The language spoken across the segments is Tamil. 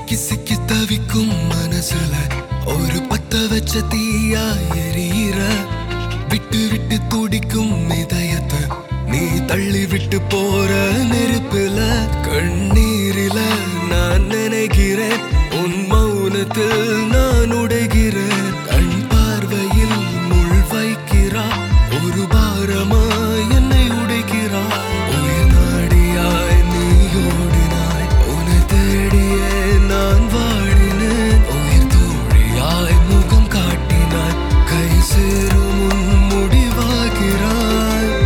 சிக்கி சிக்கி தவிக்கும் மனசுல ஒரு பத்த வச்ச தீயா எரியிற விட்டு விட்டு துடிக்கும் இதயத்தை நீ தள்ளி விட்டு போற நெருப்புல கண்ணீரில நான் நினைக்கிறேன் உன் மௌனத்தில் நான் உடைகிறேன் கண் பார்வையில் முள் வைக்கிறா ஒரு பாரமா என்னை உடைக்கிறா உயிர் நாடியாய் நீ ஓடினாய் உன்னை தேடியே நான் வாடினேன் உயிர் தோழியாய் முகம் காட்டினாய் கை சேரும் முன் முடிவாகிறாய்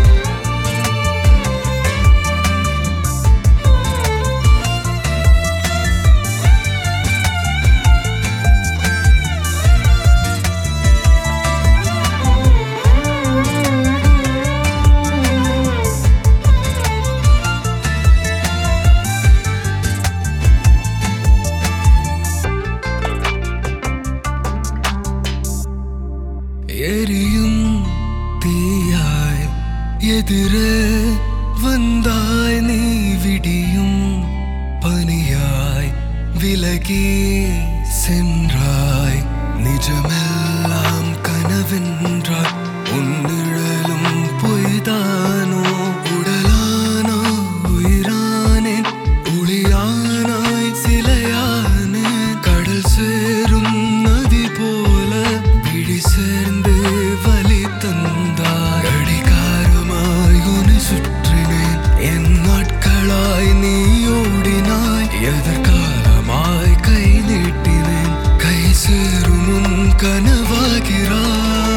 எரியும் தீயாய் எதிரே வந்தாய் நீ விடியும் பனியாய் விலகி சென்றாய் நிஜமெல்லாம் கனவென்றாய் உன்னிழலும் பொய்தானோ உடலானோ உயிரானேன் ஒளியானாய் சிலையானேன் கடல் சேரும் நதி போல விழி சேர்ந்து வலி தந்தாய் அடிகாரமாய் உன்னை சுற்றினேன் என் நாட்களாய் நீ ஓடினாய் எதற்காலமாய் கை நீட்டினேன் கை சேரும் உன் கனவாகிறாய்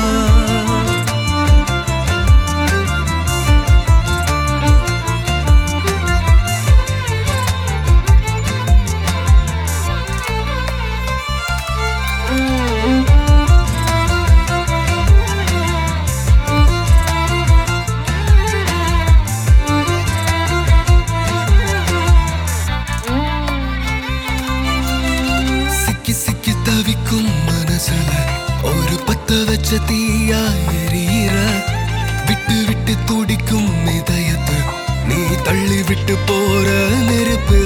சிக்கி சிக்கி தவிக்கும் மனசுல ஒரு பத்த வச்ச தீயா எரியிற விட்டு விட்டு துடிக்கும் இதயத்தை நீ தள்ளி விட்டு போற நெருப்புல